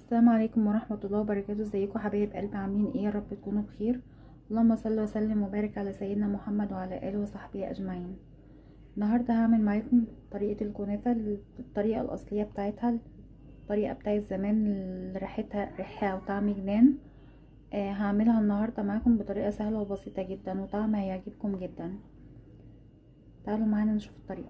السلام عليكم ورحمة الله وبركاته ازيكم حبايب قلبي عاملين ايه يا رب تكونوا بخير اللهم صل وسلم وبارك على سيدنا محمد وعلى اله وصحبه اجمعين النهارده هعمل معاكم طريقة الكنافة الطريقة الاصلية بتاعتها الطريقة بتاعت زمان اللي ريحتها ريحة وطعم جنان آه هعملها النهاردة معاكم بطريقة سهلة وبسيطة جدا وطعمها هيعجبكم جدا تعالوا معانا نشوف الطريقة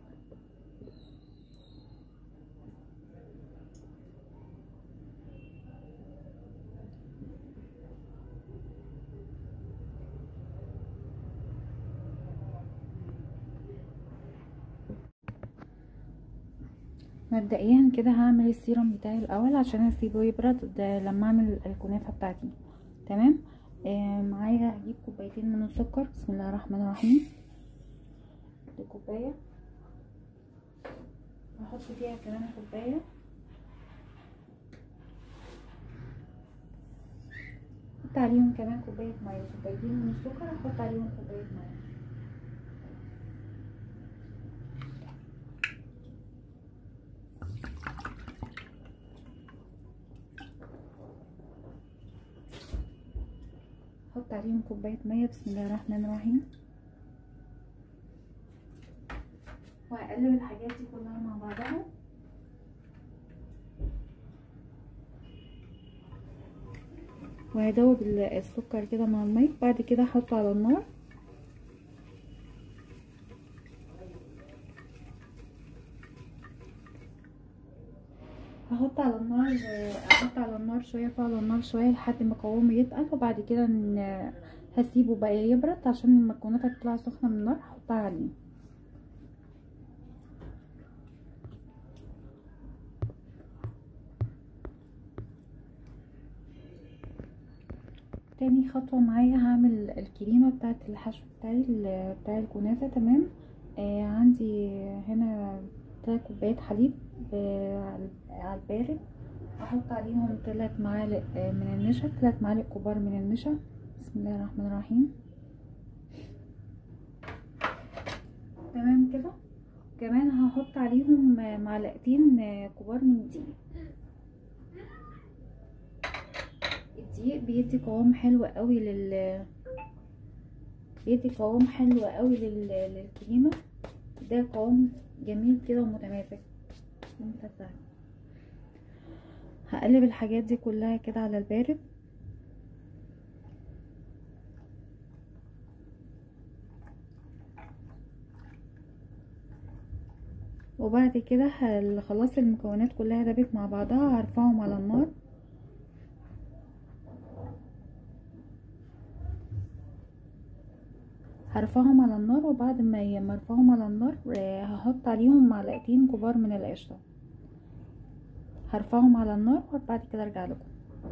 مبدئيا كده هعمل السيرم بتاعي الاول عشان اسيبه يبرد لما اعمل الكنافه بتاعتي تمام آه معايا هجيب كوبايتين من السكر بسم الله الرحمن الرحيم دي كوبايه هحط فيها كمان كوبايه احط عليهم كمان كوبايه ميه كوبايتين من السكر احط عليهم كوبايه ميه احط عليهم كوبايه ميه بسم الله الرحمن الرحيم وهقلب الحاجات دي كلها مع بعضها وهدوب السكر كده مع الميه بعد كده احطه على النار هحط على النار احط على النار شويه على النار شويه لحد ما قوامه يتقل وبعد كده هسيبه بقى يبرد عشان لما الكنافه تطلع سخنه من النار احطها عليه تاني خطوه معايا هعمل الكريمه بتاعه الحشو بتاعي بتاع الكنافه تمام آه عندي هنا تلات كوبايات حليب على البارد احط عليهم تلات معالق من النشا تلات معالق كبار من النشا بسم الله الرحمن الرحيم تمام كده كمان هحط عليهم معلقتين كبار من الدقيق الدقيق بيدي قوام حلو قوي لل بيدي قوام حلو قوي لل... للكريمه ده قوام جميل كده ومتماسك ممتاز هقلب الحاجات دي كلها كده على البارد وبعد كده خلاص المكونات كلها دابت مع بعضها هرفعهم على النار هرفعهم على النار وبعد ما ارفعهم على النار هحط عليهم معلقتين كبار من القشطه هرفعهم على النار وبعد كده ارجع لكم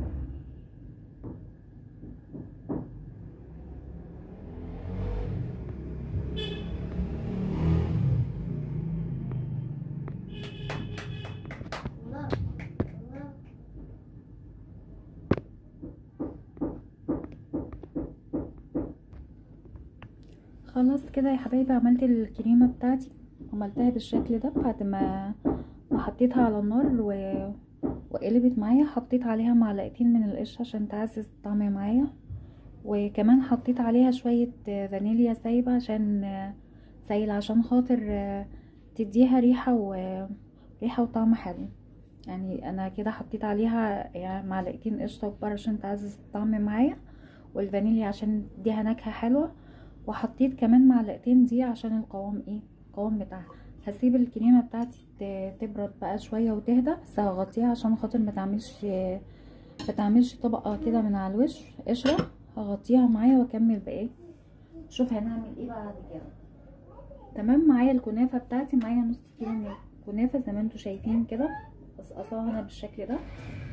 خلاص كده يا حبايبي عملت الكريمه بتاعتي عملتها بالشكل ده بعد ما ما حطيتها على النار و... وقلبت معايا حطيت عليها معلقتين من القشطه عشان تعزز الطعم معايا وكمان حطيت عليها شويه فانيليا سايبه عشان سايل عشان خاطر تديها ريحه و ريحه وطعم حلو يعني انا كده حطيت عليها يعني معلقتين قشطه كبار عشان تعزز الطعم معايا والفانيليا عشان تديها نكهه حلوه وحطيت كمان معلقتين دي عشان القوام ايه القوام بتاعها هسيب الكريمه بتاعتي تبرد بقى شويه وتهدى بس هغطيها عشان خاطر ما تعملش ما تعملش طبقه كده من على الوش قشره هغطيها معايا واكمل بايه شوف هنعمل ايه بعد كده تمام معايا الكنافه بتاعتي معايا نص كيلو من الكنافه زي ما انتم شايفين كده قصقصاها انا بالشكل ده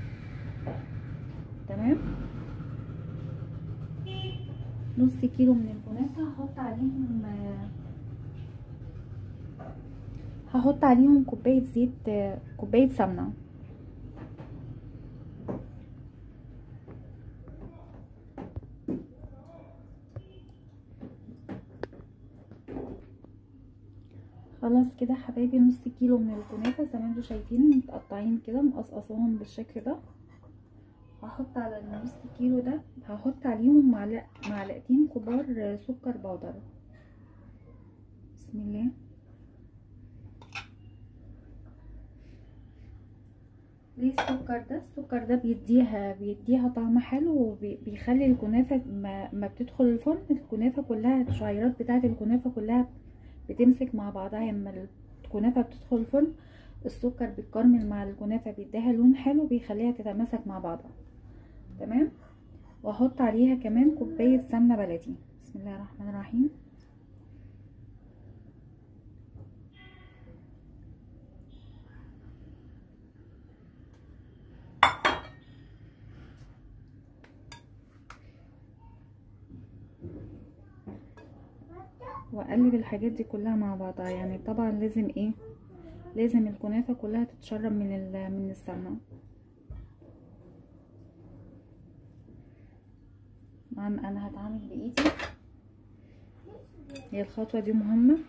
تمام نص كيلو من الكنافه هحط عليهم هحط عليهم كوبايه زيت كوبايه سمنه خلاص كده حبايبي نص كيلو من الكنافه زي ما انتم شايفين متقطعين كده مقصقصاهم بالشكل ده هحط على النص كيلو ده هحط عليهم معلق معلقتين كبار سكر بودر بسم الله ليه السكر ده السكر ده بيديها بيديها طعم حلو وبيخلي الكنافه ما, ما بتدخل الفرن الكنافه كلها الشعيرات بتاعه الكنافه كلها بتمسك مع بعضها اما الكنافه بتدخل الفرن السكر بيتكرمل مع الكنافه بيديها لون حلو بيخليها تتماسك مع بعضها تمام واحط عليها كمان كوبايه سمنه بلدي بسم الله الرحمن الرحيم واقلب الحاجات دي كلها مع بعضها يعني طبعا لازم ايه لازم الكنافه كلها تتشرب من من السمنه انا هتعامل بايدي هي الخطوه دي مهمه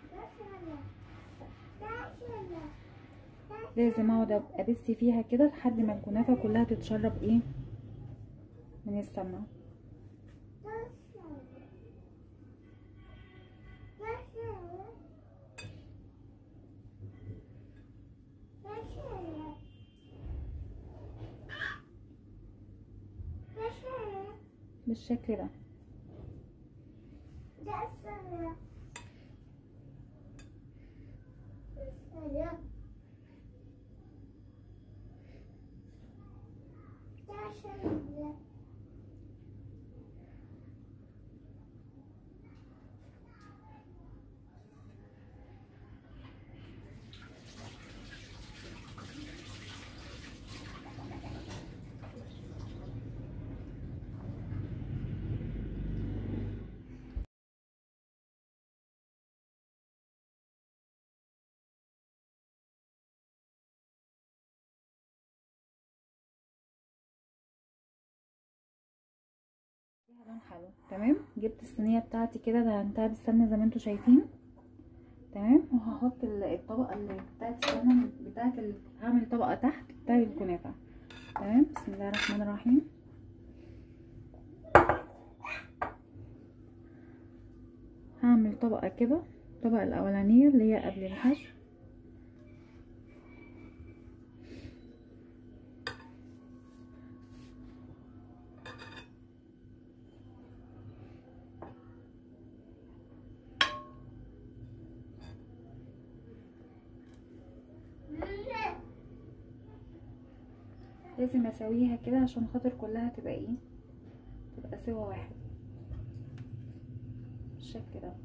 لازم اقعد ابس فيها كده لحد ما الكنافه كلها تتشرب ايه من السمنه بالشكل ده فيها لون حلو تمام جبت الصينيه بتاعتي كده دهنتها بالسمنه زي ما انتم شايفين تمام وهحط الطبقه اللي بتاعت السمنه بتاعت ال... هعمل طبقه تحت بتاع الكنافه تمام بسم الله الرحمن الرحيم هعمل طبقه كده الطبقه الاولانيه اللي هي قبل الحشو لازم اسويها كده عشان خاطر كلها تبقى ايه تبقى سوا واحد بالشكل ده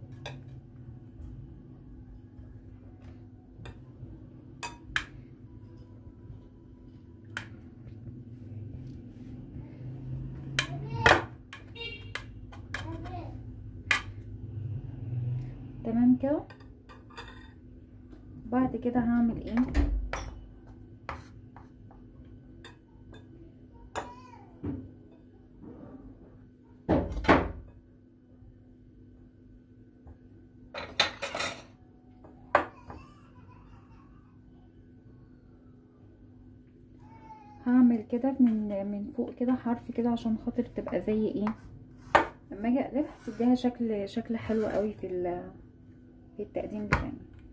تمام كده بعد كده هعمل ايه هعمل كده من من فوق كده حرف كده عشان خاطر تبقى زي ايه لما اجي اقلبها تديها شكل شكل حلو قوي في في التقديم بتاعي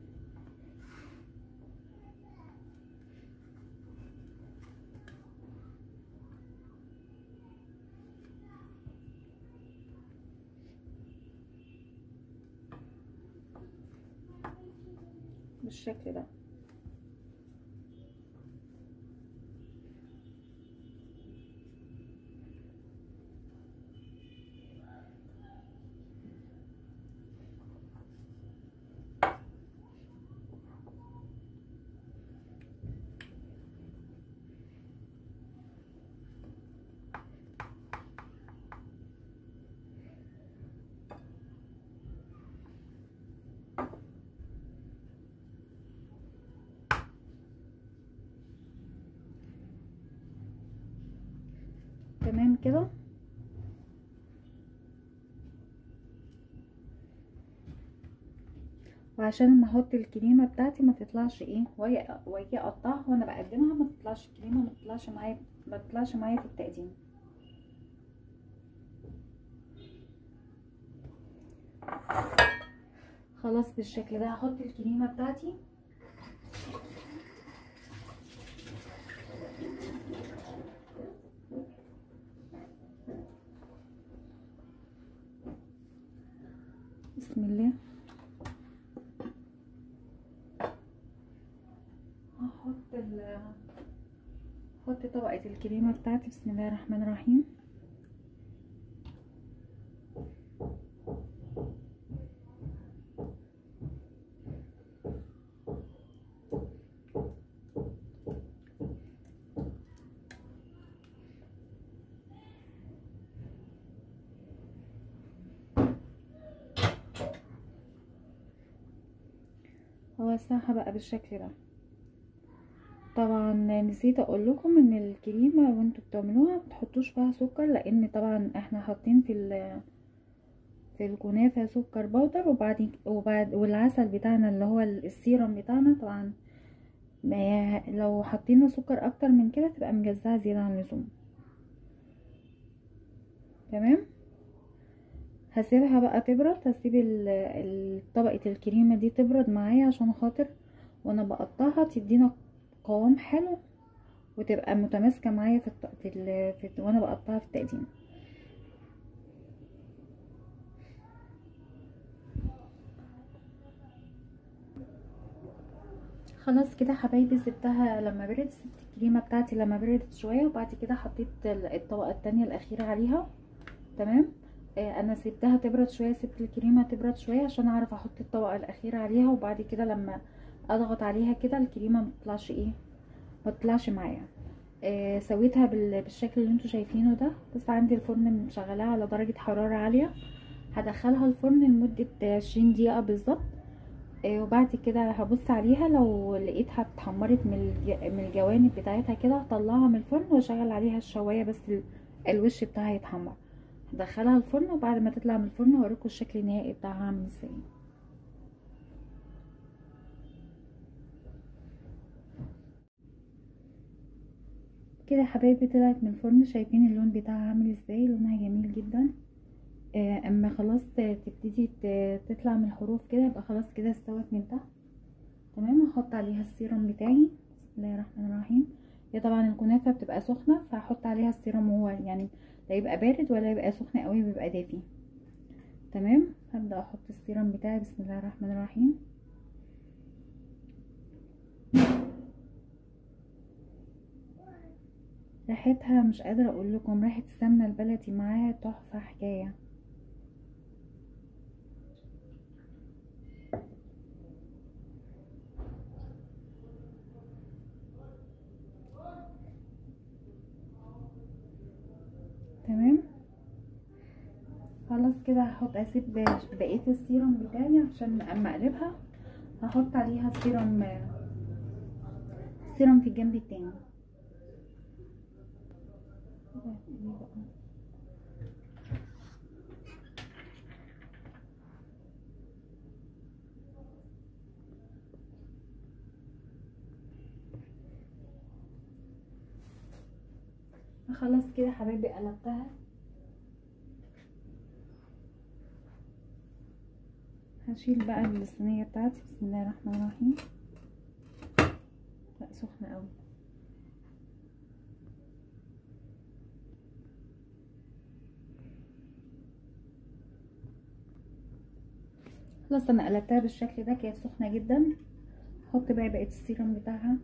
بالشكل ده تمام كده وعشان لما احط الكريمه بتاعتي ما تطلعش ايه وهي واجي اقطعها وانا بقدمها ما تطلعش الكريمه ما تطلعش معايا ما تطلعش معايا في التقديم خلاص بالشكل ده هحط الكريمه بتاعتي بسم الله هحط ال هحط طبقة الكريمة بتاعتي بسم الله الرحمن الرحيم هوسعها بقى بالشكل ده طبعا نسيت اقول لكم ان الكريمه وانتوا بتعملوها متحطوش فيها سكر لان طبعا احنا حاطين في ال في الكنافه سكر بودر وبعد وبعد والعسل بتاعنا اللي هو السيرم بتاعنا طبعا ما لو حطينا سكر اكتر من كده تبقى مجزعه زياده عن اللزوم تمام هسيبها بقى تبرد هسيب طبقه الكريمه دي تبرد معايا عشان خاطر وانا بقطعها تدينا قوام حلو وتبقى متماسكه معايا في الط... في, ال... في وانا بقطعها في التقديم خلاص كده حبايبي سبتها لما بردت سبت الكريمه بتاعتي لما بردت شويه وبعد كده حطيت الطبقه التانية الاخيره عليها تمام آه انا سبتها تبرد شويه سبت الكريمه تبرد شويه عشان اعرف احط الطبقه الاخيره عليها وبعد كده لما اضغط عليها كده الكريمه متطلعش ايه متطلعش معايا آه سويتها بالشكل اللي انتوا شايفينه ده بس عندي الفرن مشغلاه على درجه حراره عاليه هدخلها الفرن لمده عشرين دقيقه بالظبط آه وبعد كده هبص عليها لو لقيتها اتحمرت من من الجوانب بتاعتها كده هطلعها من الفرن واشغل عليها الشوايه بس الوش بتاعها يتحمر هدخلها الفرن وبعد ما تطلع من الفرن هوريكم الشكل النهائي بتاعها عامل ازاي كده يا حبايبي طلعت من الفرن شايفين اللون بتاعها عامل ازاي لونها جميل جدا آه اما خلاص تبتدي تطلع من الحروف كده يبقى خلاص كده استوت من تحت تمام هحط عليها السيرم بتاعي بسم الله الرحمن الرحيم هي طبعا الكنافه بتبقى سخنه فهحط عليها السيرم وهو يعني لا يبقى بارد ولا يبقى سخن قوي بيبقى دافي تمام هبدا احط السيرم بتاعي بسم الله الرحمن الرحيم ريحتها مش قادره اقول لكم ريحه السمنه البلدي معاها تحفه حكايه تمام خلاص كده هحط اسيب بقيه السيرم بتاعي عشان اما اقلبها هحط عليها سيرم سيرم في الجنب التاني خلاص كده حبايبي قلبتها هشيل بقى الصينيه بتاعتي بسم الله الرحمن الرحيم لا سخنه قوي خلاص انا قلبتها بالشكل ده كانت سخنه جدا احط بقى بقيه السيرم بتاعها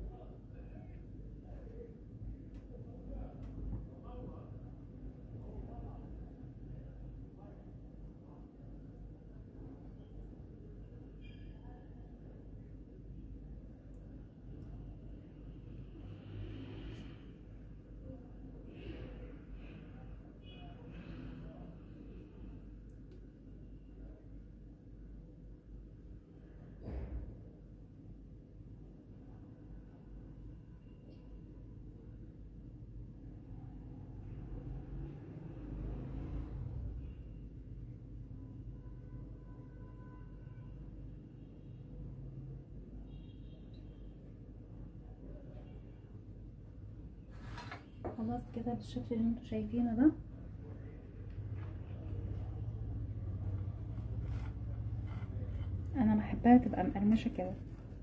خلاص كده بالشكل اللي انتوا شايفينه ده بحبها تبقى مقرمشه كده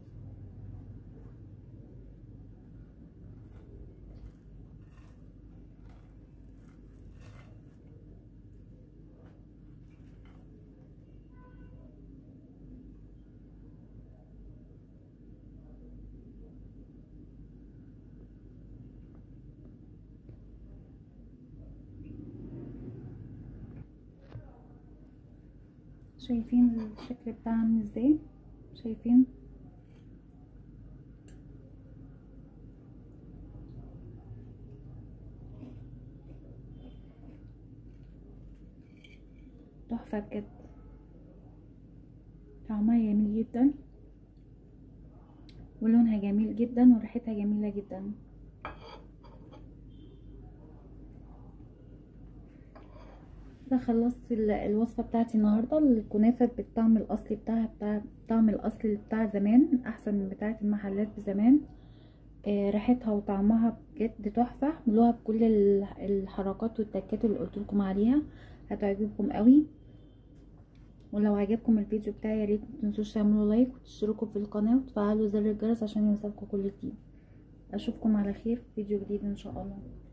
شايفين الشكل بتاعها عامل ازاي شايفين تحفة بجد طعمها جميل جدا ولونها جميل جدا وريحتها جميلة جدا كده خلصت الوصفة بتاعتي النهاردة الكنافة بالطعم الأصلي بتاعها بتاع الطعم الأصلي بتاع زمان أحسن من بتاعة المحلات بزمان آه ريحتها وطعمها بجد تحفة اعملوها بكل الحركات والتكات اللي قلتلكم عليها هتعجبكم قوي ولو عجبكم الفيديو بتاعي ياريت متنسوش تعملوا لايك وتشتركوا في القناة وتفعلوا زر الجرس عشان يوصلكوا كل جديد اشوفكم على خير في فيديو جديد ان شاء الله